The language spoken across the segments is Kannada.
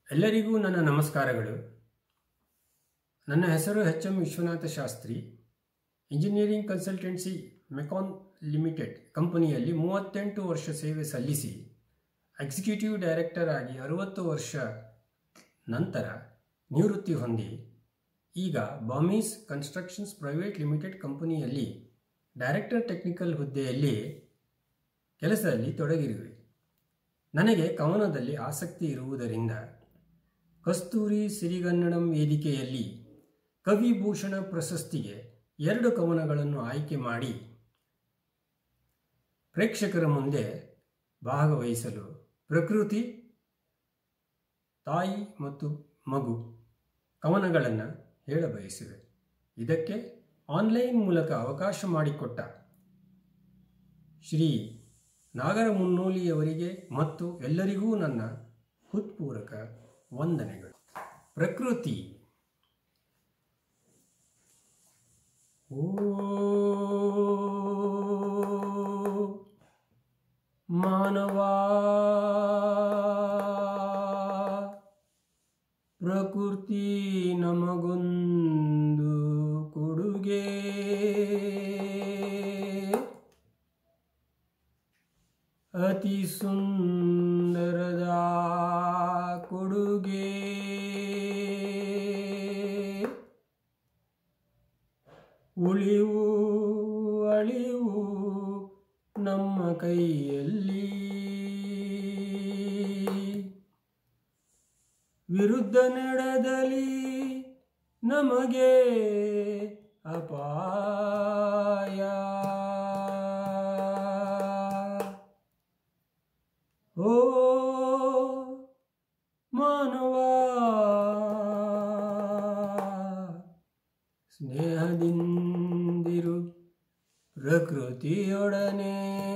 ಎಲ್ಲರಿಗೂ ನನ್ನ ನಮಸ್ಕಾರಗಳು ನನ್ನ ಹೆಸರು H M Vishwanatha Shastri engineering consultancy Mecon limited ಕಂಪನಿಯಲ್ಲಿ ಮೂವತ್ತೆಂಟು ವರ್ಷ ಸೇವೆ ಸಲ್ಲಿಸಿ ಎಕ್ಸಿಕ್ಯೂಟಿವ್ ಡೈರೆಕ್ಟರ್ ಆಗಿ ಅರುವತ್ತು ವರ್ಷ ನಂತರ ನಿವೃತ್ತಿ ಹೊಂದಿ ಈಗ ಬಾಮೀಸ್ ಕನ್ಸ್ಟ್ರಕ್ಷನ್ಸ್ ಪ್ರೈವೇಟ್ ಲಿಮಿಟೆಡ್ ಕಂಪನಿಯಲ್ಲಿ ಡೈರೆಕ್ಟರ್ ಟೆಕ್ನಿಕಲ್ ಹುದ್ದೆಯಲ್ಲಿ ಕೆಲಸದಲ್ಲಿ ತೊಡಗಿರುವೆ ನನಗೆ ಕವನದಲ್ಲಿ ಆಸಕ್ತಿ ಇರುವುದರಿಂದ ಕಸ್ತೂರಿ ಸಿರಿಗನ್ನಡಂ ವೇದಿಕೆಯಲ್ಲಿ ಕವಿಭೂಷಣ ಪ್ರಶಸ್ತಿಗೆ ಎರಡು ಕವನಗಳನ್ನು ಆಯ್ಕೆ ಮಾಡಿ ಪ್ರೇಕ್ಷಕರ ಮುಂದೆ ಭಾಗವಹಿಸಲು ಪ್ರಕೃತಿ ತಾಯಿ ಮತ್ತು ಮಗು ಕವನಗಳನ್ನು ಹೇಳಬಯಸಿವೆ ಇದಕ್ಕೆ ಆನ್ಲೈನ್ ಮೂಲಕ ಅವಕಾಶ ಮಾಡಿಕೊಟ್ಟ ಶ್ರೀ ನಾಗರ ಮುನ್ನೋಲಿಯವರಿಗೆ ಮತ್ತು ಎಲ್ಲರಿಗೂ ನನ್ನ ಹೃತ್ಪೂರ್ವಕ ವಂದನೆಗಳು ಪ್ರಕೃತಿ ಓ ಮಾನವ ಪ್ರಕೃತಿ ನಮಗೊಂದು ಕೊಡುಗೆ ಅತಿ ಸುಂದರದ ಕೊಡುಗೆ ಉಳಿವು ಅಳಿವು ನಮ್ಮ ಕೈಯಲ್ಲಿ ವಿರುದ್ಧ ನಡೆದಲಿ ನಮಗೆ ಅಪಾಯ ಓ ಮಾನವ ಸ್ನೇಹದಿಂದಿರು ಪ್ರಕೃತಿಯೊಡನೆ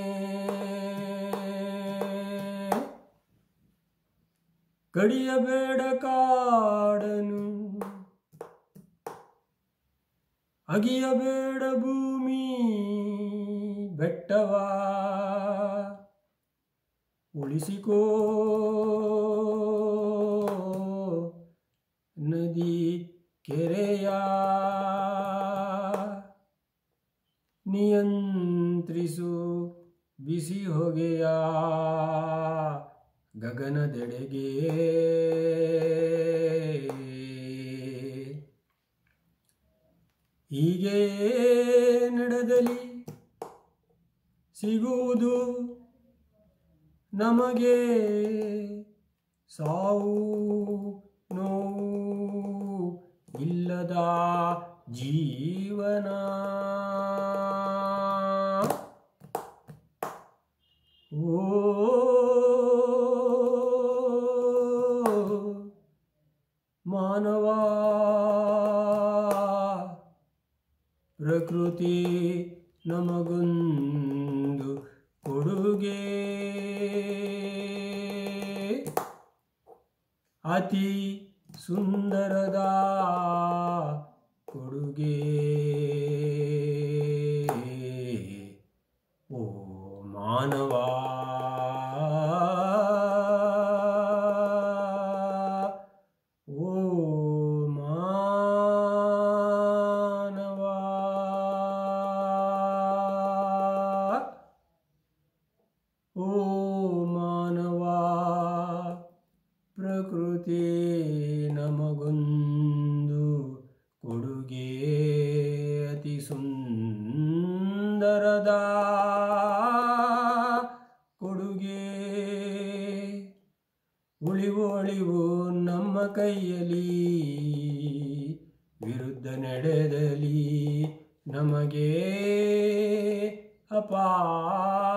ಕಡಿಯಬೇಡ ಕಾಡನು ಅಗಿಯಬೇಡ ಭೂಮಿ ಬೆಟ್ಟವ ಉಳಿಸಿಕೋ ನದಿ ಕೆರೆಯ ನಿಯಂತ್ರಿಸು ಬಿಸಿ ಹೊಗೆಯ ಗಗನದೆಡೆಗೆ ಹೀಗೆ ನಡೆದಲಿ ಸಿಗುವುದು ನಮಗೆ ಸಾವು ನೋವು ಇಲ್ಲದ ಜೀವನ ಓ ಮಾನವ ಪ್ರಕೃತಿ ನಮಗೊಂದು ಕೊಡುಗೆ ಅತಿ ಸುಂದರದ ಕೊಡುಗೆ ಓ ಮಾನವ ಓ ಮಾನವ ಓ ಮಾನವ ಪ್ರಕೃತಿ ನಮಗೊಂದು ಕೊಡುಗೆ ಅತಿ ಸುಂದರದ ಕೊಡುಗೆ ಉಳಿವು ಅಳಿವು ನಮ್ಮ ಕೈಯಲ್ಲಿ ವಿರುದ್ಧ ನಡೆದಲಿ ನಮಗೆ ಅಪಾಯ